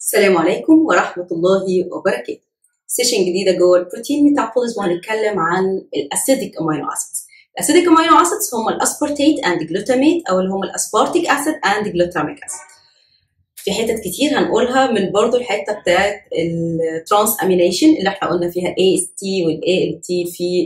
السلام عليكم ورحمة الله وبركاته. سيشن جديدة جوه البروتين ميتابوليزم وهنتكلم عن الاسيديك امينو اسيدز. الاسيديك امينو اسيدز هم الاسبارتيت اند جلوتاميت او اللي هم الاسبارتيك اسيد اند جلوتاميك اسيد. في حتت كتير هنقولها من برضو الحتة بتاعت الترانس امينيشن اللي احنا قلنا فيها اي اس تي والاي ال تي في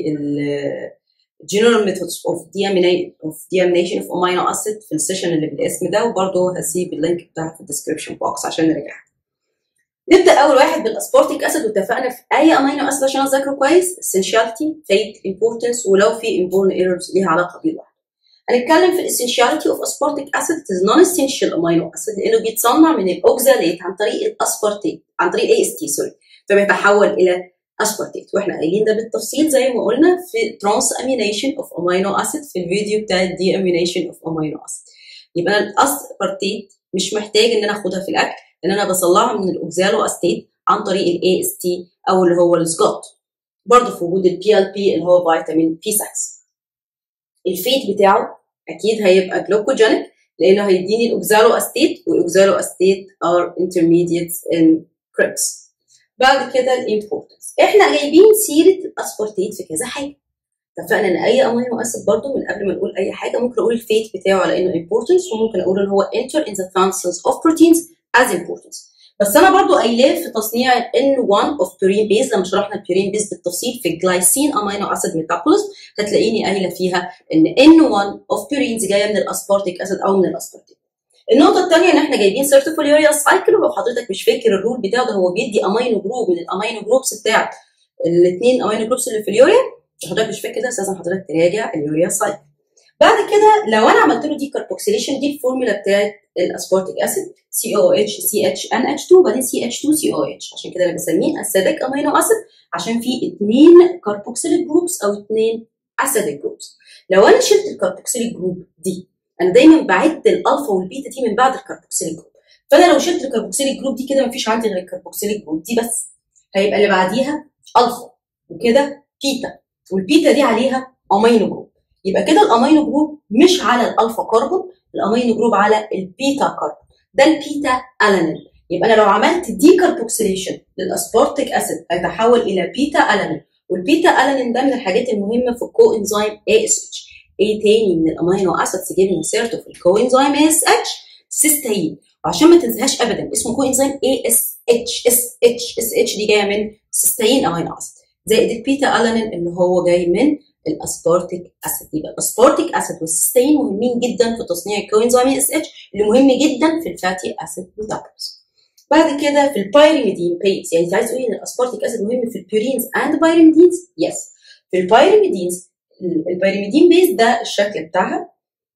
general methods of deamination of deamination of amino acid في السيشن اللي بالاسم ده وبرضه هسيب اللينك بتاعها في الديسكربشن بوكس عشان نرجع نبدا اول واحد بالاسبارتيك اسيد واتفقنا في اي امينو اسيد عشان اذاكره كويس essentiality fate importance ولو في inborn errors ليها علاقه بيه لوحده هنتكلم في الاسنشاليتي اوف اسبارتيك اسيد is non essential amino acid لانه بيتصنع من الاوكزاليت عن طريق الاسبارتيت عن طريق اي اس تي سوري فبيتحول الى اسبارتيت واحنا قايلين ده بالتفصيل زي ما قلنا في ترانس امينيشن اوف امينو اسيد في الفيديو بتاع الدي امينيشن اوف امينو اسيد يبقى الاسبارتيت مش محتاج ان انا اخدها في الاكل لان انا بصلعها من الاوكزالو استيت عن طريق الاي اس تي او اللي هو السكوت برضه في وجود البي ال بي اللي هو فيتامين بي 6 الفيت بتاعه اكيد هيبقى جلوكوجينيك لانه هيديني الاوكزالو استيت والاوكزالو استيت ار intermediates in كريبس بعد كده الامبورتنس احنا جايبين سيره الاسبارتيت في كذا حاجه اتفقنا ان اي امينو اسيد برضه من قبل ما نقول اي حاجه ممكن اقول الفيت بتاعه على انه importance وممكن اقول ان هو enter in the functions of proteins as importance بس انا برضو قايلاه في تصنيع N1 of purine base لما شرحنا البيورين بيز بالتفصيل في الجلايسين امينو اسيد ميتابوليزم هتلاقيني قايله فيها ان N1 of purines جايه من الاسبارتيك اسيد او من الاسبارتيك النقطة الثانية إن إحنا جايبين سيرتيفوليوريا سايكل ولو حضرتك مش فاكر الرول بتاعه ده هو بيدي أمينو جروب من الأمينو جروبس بتاعت الاثنين أمينو جروبس اللي في اليوريا حضرتك مش فاكر ده لازم حضرتك تراجع اليوريا سايكل بعد كده لو أنا عملت له دي كاربوكسيليشن دي الفورمولا بتاعت الاسبارتيك اسيد سي او اتش سي اتش ان اتش 2 وبعدين سي اتش 2 سي او اتش عشان كده انا بسميه اسيدك امينو اسيد عشان في اثنين كاربوكسيليك جروبس او اثنين اسيدك جروبس لو انا شلت الكاربوكسيليك جروب دي انا دايما بعد الالفا والبيتا دي من بعد الكاربوكسيليك جروب فانا لو شلت الكاربوكسيليك جروب دي كده مفيش عندي غير الكاربوكسيليك جروب دي بس هيبقى اللي بعديها الفا وكده بيتا والبيتا دي عليها امينو جروب يبقى كده الامينو جروب مش على الالفا كربون الامينو جروب على البيتا كربون ده البيتا الانين يبقى انا لو عملت دي كاربوكسيليشن للاسبارتيك اسيد هيتحول الى بيتا الانين والبيتا الانين ده من الحاجات المهمه في الكو انزيم اي اس اتش ايه تاني من الامينو اسيدز جبنا سيرته في الكو انزيم اي اس اتش سيستين وعشان ما تنساهاش ابدا اسمه كو انزيم اي اس اتش اس اتش اس اتش دي جايه من سيستين امينو اسيد زائد البيتا الانين اللي هو جاي من الاسبارتيك اسيد يبقى الاسبارتيك اسيد والسيستين مهمين جدا في تصنيع الكوينزيم اس اتش اللي مهم جدا في الفاتي اسيد ميتابوليزم بعد كده في البايريميدين بيز يعني انت عايز تقولي ان الاسبارتيك اسيد مهم في البيورينز اند بايريميدينز يس في البايريميدينز البايريميدين بيز ده الشكل بتاعها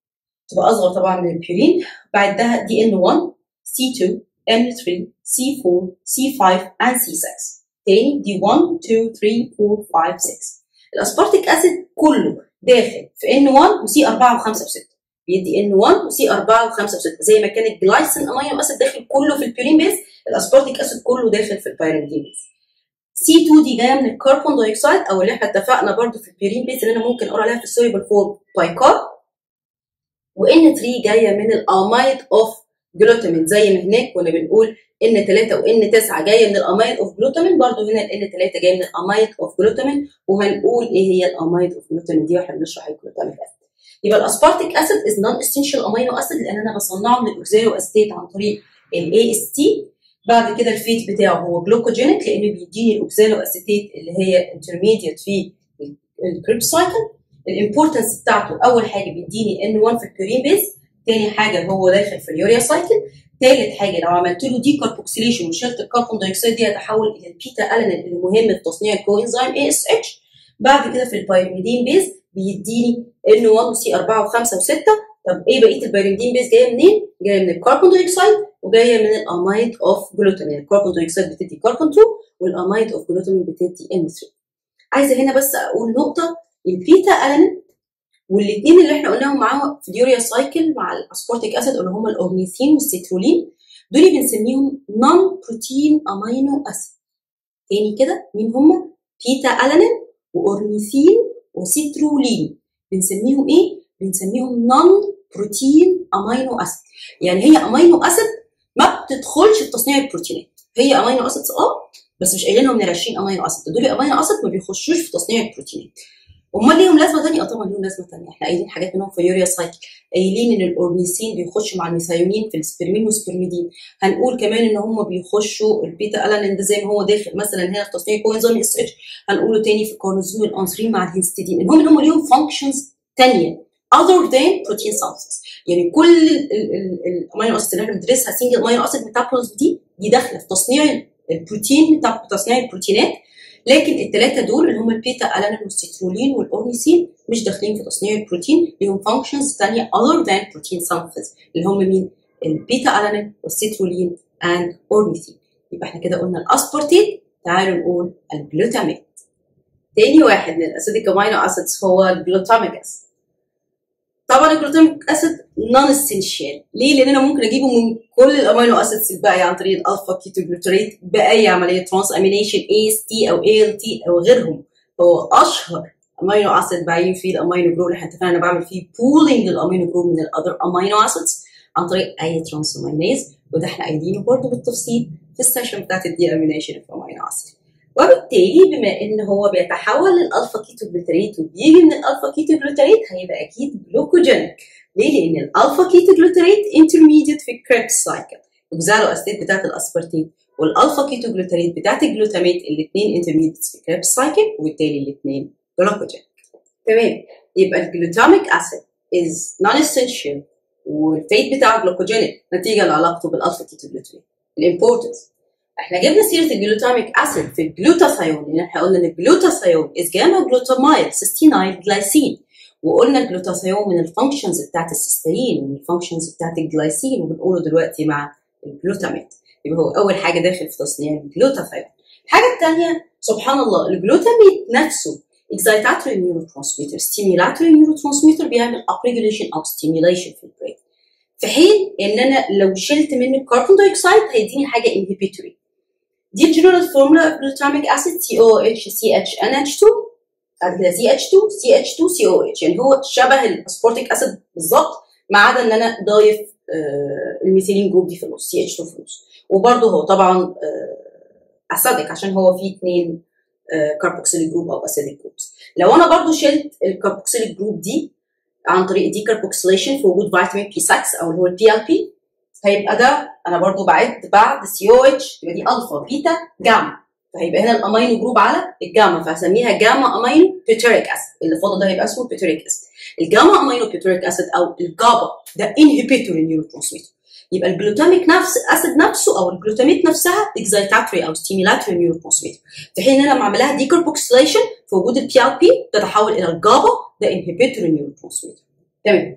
تبقى اصغر طبعا من البيورين بعدها دي ان 1 سي 2 ان 3 سي 4 سي 5 and سي 6 تاني دي 1 2 3 4 5 6 الاسبارتيك اسيد كله داخل في ان 1 وسي 4 و5 و6 بيدي ان 1 وسي 4 و5 و6 زي ما كان الجلايسين امينو اسيد داخل كله في البيورين بيز الاسبارتيك اسيد كله داخل في البيرميدين بيز سي 2 دي جايه من الكربون دايوكسيد او اللي احنا اتفقنا برضو في البيورين بيز اللي انا ممكن اقول عليها في السوليبل فورم بايكار وان 3 جايه من الامايد اوف جلوتامين زي ما هناك كنا بنقول ان 3 وان 9 جايه من الامايد اوف جلوتامين برضو هنا الان 3 جايه من الامايد اوف جلوتامين وهنقول ايه هي الامايد اوف جلوتامين دي واحنا بنشرح الجلوتاميك اسيد يبقى الاسبارتيك اسيد از نون اسينشال امينو اسيد لان انا بصنعه من الاوكزالو استيت عن طريق الاي اس تي بعد كده الفيت بتاعه هو جلوكوجينيك لانه بيديني الاوكزالو اسيتيت اللي هي انترميديت في الكريب سايكل الامبورتنس بتاعته اول حاجه بيديني ان 1 في البيورين بيز تاني حاجه هو داخل في اليوريا سايكل ثالث حاجه لو عملت له دي كاربوكسيليشن وشلت الكربون دايوكسيد دي هتحول الى البيتا الانين اللي مهم في تصنيع الكوانزيم اي اس اتش بعد كده في البيرميدين بيز بيديني ان 1 وسي 4 و5 و6 طب ايه بقيه البيرميدين بيز جايه منين؟ جايه من الكربون دايوكسيد وجايه من الامايد اوف جلوتامين الكربون دايوكسيد بتدي كربون 2 والامايد اوف جلوتامين بتدي ان 3 عايزه هنا بس اقول نقطه البيتا الانين والاثنين اللي احنا قلناهم معاهم في اليوريا سايكل مع الاسبارتيك اسيد اللي هم الاورنيثين والسيترولين دول بنسميهم نون بروتين امينو اسيد تاني كده مين هم بيتا الانين واورنيثين وسيترولين بنسميهم ايه بنسميهم نون بروتين امينو اسيد يعني هي امينو اسيد ما بتدخلش في تصنيع البروتينات هي امينو اسيدز اه بس مش قايلين لهم من ال 20 امينو اسيد دول امينو اسيد ما بيخشوش في تصنيع البروتينات امال ليهم لازمه ثانيه؟ اه طبعا ليهم لازمه ثانيه احنا قايلين حاجات منهم في يوريا سايكل قايلين ان الاورنيسين بيخش مع الميثايونين في السبرمين والسبرميدين هنقول كمان ان هم بيخشوا البيتا الانين ده زي ما هو داخل مثلا هنا في تصنيع كوينزون اس اتش هنقوله تاني في الكورنزون الانسرين مع الهيستidine المهم ان هم ليهم فانكشنز ثانيه other than protein synthesis يعني كل الامينو اسيد اللي احنا بندرسها سنجل امينو اسيد ميتابوليزم دي دي داخله في تصنيع البروتين تصنيع البروتينات لكن الثلاثه دول اللي هم البيتا الانين والسترولين والاورنيسين مش داخلين في تصنيع البروتين ليهم فانكشنز ثانيه other than protein synthesis اللي هم مين؟ البيتا الانين والسترولين and اورنيسين يبقى احنا كده قلنا الاسبورتيت تعالوا نقول الجلوتاميت تاني واحد من الاسيديك امينو اسيدز هو الجلوتاميك اسيد طبعا الجلوتاميك اسيد نون اسينشال ليه؟ لان انا ممكن اجيبه من كل الامينو اسيدز الباقيه عن طريق الالفا كيتو جلوتريت باي عمليه ترانس امينيشن اي اس تي او اي ال تي او غيرهم هو اشهر امينو اسيد بعين فيه الامينو جروب اللي احنا اتفقنا انا بعمل فيه بولينج للامينو جروب من الاذر امينو اسيدز عن طريق اي ترانس امينيز وده احنا قايلينه برضه بالتفصيل في السيشن بتاعت الدي امينيشن في امينو اسيد وبالتالي بما ان هو بيتحول للالفا كيتو جلوتريت وبيجي من الالفا كيتو جلوتريت هيبقى اكيد جلوكوجينيك ليه؟ لان الالفا كيتو جلوتريت انترميديت في الكريبس سايكل الاوكزالو اسيد بتاعت الاسبرتين والالفا كيتو جلوتريت بتاعت الجلوتاميت الاثنين انترميديت في الكريبس سايكل وبالتالي الاثنين جلوكوجينيك تمام يبقى الجلوتاميك اسيد از نون اسينشال والفيت بتاعه جلوكوجينيك نتيجه لعلاقته بالالفا كيتو جلوتريت الامبورتنس احنا جبنا سيره الجلوتاميك اسيد في الجلوتاثيون لان احنا قلنا ان الجلوتاثيون از جاما جلوتامايل سيستينايل جلايسين وقلنا الجلوتاثيون من الفانكشنز بتاعت السيستين ومن الفانكشنز بتاعت الجلايسين وبنقوله دلوقتي مع الجلوتاميت يبقى هو اول حاجه داخل في تصنيع الجلوتاثيون الحاجه الثانيه سبحان الله الجلوتاميت نفسه excitatory neurotransmitter stimulatory neurotransmitter بيعمل upregulation او stimulation في البرين في حين ان انا لو شلت منه الكربون دايوكسيد هيديني حاجه inhibitory دي الجنرال فورمولا جلوتاميك اسيد سي او اتش سي اتش ان اتش 2 بعد كده سي اتش 2 سي اتش 2 سي او اتش يعني هو شبه الاسبورتيك اسيد بالظبط ما عدا ان انا ضايف آه الميثيلين جروب دي في النص سي اتش 2 في النص وبرده هو طبعا آه اسيدك عشان هو فيه اثنين آه كاربوكسيل جروب او اسيديك جروبس لو انا برضو شلت الكاربوكسيل جروب دي عن طريق دي كاربوكسيليشن في وجود فيتامين بي 6 او اللي هو البي ال بي هيبقى ده انا برضو بعد بعد سي او اتش يبقى دي الفا بيتا جاما فهيبقى هنا الامينو جروب على الجاما فهسميها جاما امينو بيوتريك اسيد اللي فاضل ده هيبقى اسمه بيوتريك اسيد الجاما امينو بيوتريك اسيد او الجابا ده انهبيتوري نيورو ترانسميتر يبقى الجلوتاميك نفس الاسيد نفسه او الجلوتاميت نفسها اكزايتاتوري او ستيميلاتوري نيورو ترانسميتر في حين ان انا لما اعملها ديكاربوكسيليشن في وجود البي ال بي تتحول الى الجابا ده انهبيتوري نيورو ترانسميتر تمام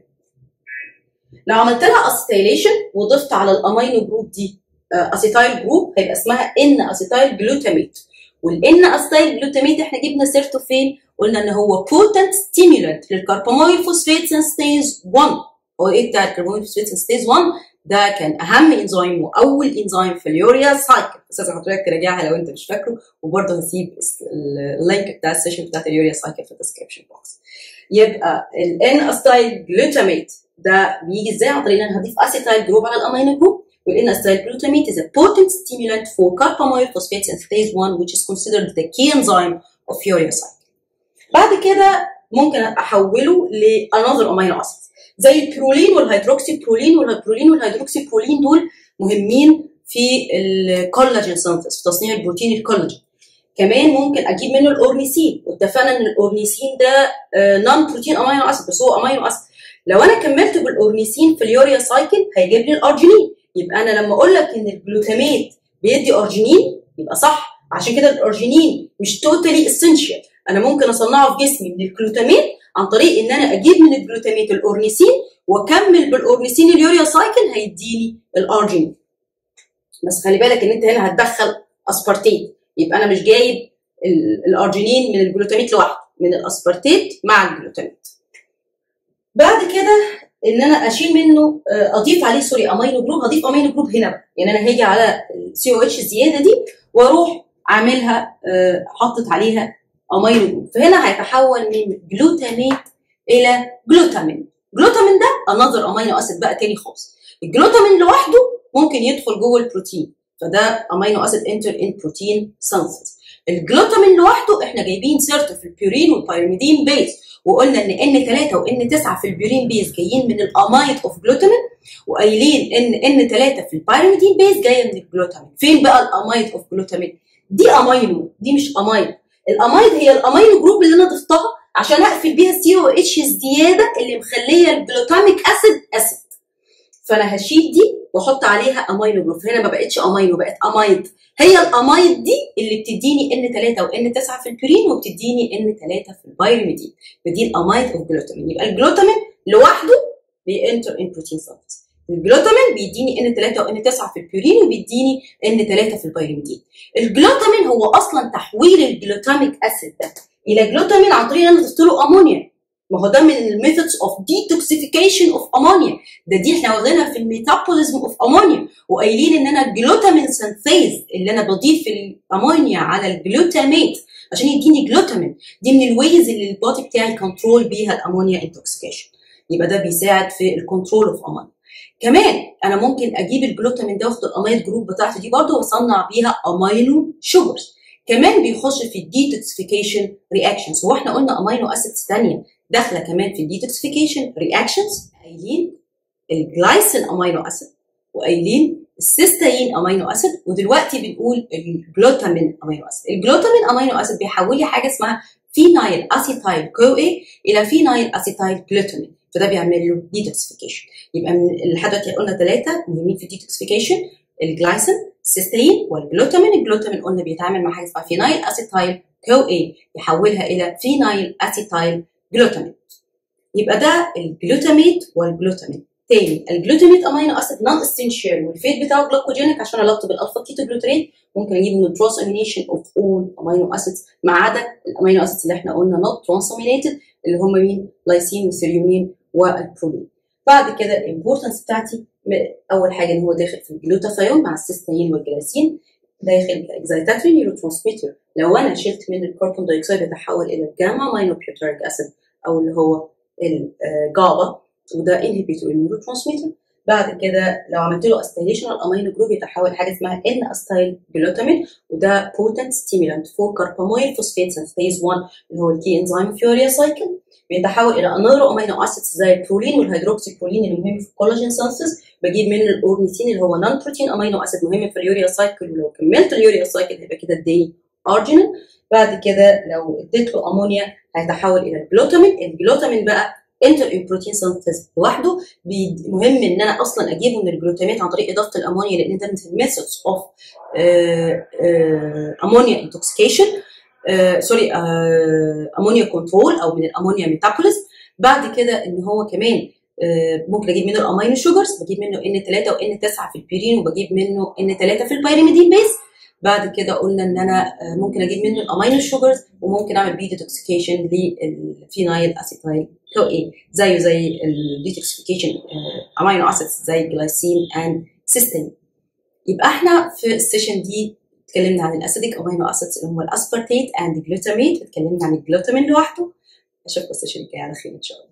لو عملت لها اسيتيليشن وضفت على الامينو جروب دي اسيتايل جروب هيبقى اسمها ان اسيتايل جلوتاميت والان اسيتايل جلوتاميت احنا جبنا سيرته فين؟ قلنا ان هو بوتنت ستيمولانت للكرباميل فوسفات سينستيز 1 هو ايه بتاع الكرباميل فوسفات سينستيز 1 ده كان اهم انزيم واول انزيم في اليوريا سايكل بس لازم حضرتك تراجعها لو انت مش فاكره وبرضه هسيب اللينك بتاع السيشن بتاعت اليوريا سايكل في الديسكربشن بوكس يبقى الان اسيتايل جلوتاميت ده بيجي ازاي عن طريق ان انا هضيف اسيتايل جروب على الامينو جروب والان اسيتايل glutamate is a potent stimulant for carbamoyl phosphate synthase 1 which is considered the key enzyme of urea cycle. بعد كده ممكن احوله ل another amino acid زي البرولين والهيدروكسي برولين والبرولين والهيدروكسي برولين دول مهمين في الكولاجين سينثيس في تصنيع البروتين الكولاجين كمان ممكن اجيب منه الاورنيسين واتفقنا ان الاورنيسين ده نون بروتين امينو اسيد بس هو امينو اسيد لو انا كملت بالاورنيسين في اليوريا سايكل هيجيب لي الارجينين يبقى انا لما اقول لك ان الجلوتاميت بيدي ارجينين يبقى صح عشان كده الارجينين مش توتالي اسينشال انا ممكن اصنعه في جسمي من الجلوتاميت عن طريق ان انا اجيب من الجلوتاميت الاورنيسين واكمل بالاورنيسين اليوريا سايكل هيديني الارجينين بس خلي بالك ان انت هنا هتدخل اسبارتيت يبقى انا مش جايب الارجينين من الجلوتاميت لوحده من الاسبارتيت مع الجلوتاميت بعد كده ان انا اشيل منه اضيف عليه سوري امينو جروب هضيف امينو جروب هنا بقى. يعني انا هاجي على السي او اتش الزياده دي واروح اعملها حطت عليها امينو جروب فهنا هيتحول من جلوتاميت الى جلوتامين جلوتامين ده انذر امينو اسيد بقى تاني خالص الجلوتامين لوحده ممكن يدخل جوه البروتين فده امينو اسيد انتر ان بروتين سينثيز الجلوتامين لوحده احنا جايبين سيرته في البيورين والبيرميدين بيز وقلنا ان ان 3 وان 9 في البيورين بيز جايين من الامايد اوف جلوتامين وقايلين ان ان 3 في البيرميدين بيز جايه من الجلوتامين فين بقى الامايد اوف جلوتامين دي امينو دي مش امايد الامايد هي الامينو جروب اللي انا ضفتها عشان اقفل بيها السي او اتش الزياده اللي مخليه الجلوتاميك اسيد اسيد فانا هشيل دي واحط عليها امينو جروب هنا ما بقتش امينو بقت امايد هي الامايد دي اللي بتديني ان 3 وان 9 في البيورين وبتديني ان 3 في البايرميدين فدي الامايد اوف جلوتامين يبقى الجلوتامين لوحده بينتر ان بروتين سينثيز الجلوتامين بيديني ان 3 وان 9 في البيورين وبيديني ان 3 في البايرميدين الجلوتامين هو اصلا تحويل الجلوتاميك اسيد ده الى جلوتامين عن طريق ان انا ضفت له امونيا ما هو ده من الميثودز اوف detoxification اوف امونيا ده دي احنا واخدينها في الميتابوليزم اوف امونيا وقايلين ان انا الجلوتامين سينثيز اللي انا بضيف الامونيا على الجلوتاميت عشان يديني جلوتامين دي من الويز اللي البودي بتاعي كنترول بيها الامونيا انتوكسيكيشن يبقى ده بيساعد في الكنترول اوف امونيا كمان انا ممكن اجيب الجلوتامين ده واخد الاميد جروب بتاعتي دي برضه واصنع بيها امينو شوجرز كمان بيخش في الديتوكسيفيكيشن رياكشنز هو احنا قلنا امينو اسيدز ثانيه داخله كمان في الديتوكسيفيكيشن رياكشنز قايلين الجلايسين امينو اسيد وقايلين السيستاين امينو اسيد ودلوقتي بنقول الجلوتامين امينو اسيد الجلوتامين امينو اسيد بيحول لي حاجه اسمها فينايل اسيتايل كو اي الى فينايل اسيتايل جلوتامين فده بيعمل له ديتوكسيفيكيشن يبقى من لحد دلوقتي قلنا ثلاثه مهمين في الديتوكسيفيكيشن الجلايسين السيستين والجلوتامين الجلوتامين قلنا بيتعامل مع حاجه اسمها فينايل اسيتايل كو اي يحولها الى فينايل اسيتايل جلوتامين يبقى ده الجلوتاميت والجلوتامين تاني الجلوتاميت امينو اسيد نون اسينشال والفيت بتاعه جلايكوجينيك عشان علاقته بالالفا كيتو جلوترين ممكن اجيب من ترانس امينيشن اوف اول امينو اسيدز ما عدا الامينو اسيدز اللي احنا قلنا نوت ترانسامينيتد اللي هم مين لايسين والسيريونين والبرولين بعد كده الامبورتنس بتاعتي اول حاجه ان هو داخل في الجلوتاثيون مع السيستين والجلاسين داخل كاكزايتاتوري نيورو ترانسميتر لو انا شلت من الكربون دايوكسيد يتحول الى الجاما ماينو بيوتريك اسيد او اللي هو الجابا وده انهبيتور النيورو ترانسميتر بعد كده لو عملت له استيليشن الامينو جروب يتحول لحاجه اسمها ان استايل جلوتامين وده بوتنت ستيمولانت فور كاربامويل فوسفات سنتيز 1 اللي هو الكي انزيم فيوريا سايكل بيتحول الى انيرو امينو اسيدز زي البرولين والهيدروكسي برولين اللي مهم في الكولاجين سينثيز بجيب منه الاورنيثين اللي هو نون بروتين امينو اسيد مهم في اليوريا سايكل ولو كملت اليوريا سايكل هيبقى كده الدي ارجينين بعد كده لو اديت له امونيا هيتحول الى الجلوتامين الجلوتامين بقى انتر ان بروتين سينثيز لوحده مهم ان انا اصلا اجيبه من الجلوتامات عن طريق اضافه الامونيا لان ده من الميثودز اوف امونيا انتوكسيكيشن سوري امونيا كنترول او من الامونيا ميتابوليز بعد كده ان هو كمان uh, ممكن اجيب منه الامينو شوجرز بجيب منه ان 3 وان 9 في البيرين وبجيب منه ان 3 في البيريميدين بيز بعد كده قلنا ان انا ممكن اجيب منه الامينو شوجرز وممكن اعمل بيه ديتوكسيكيشن للفينايل اسيتايل كو اي زيه زي الديتوكسيكيشن امينو اسيدز زي الجلايسين اند سيستين يبقى احنا في السيشن دي اتكلمنا عن الاسيديك امينو اسيدز اللي هم الاسبرتيت اند جلوتاميت اتكلمنا عن الجلوتامين لوحده اشوفكم السيشن الجاي على خير ان شاء الله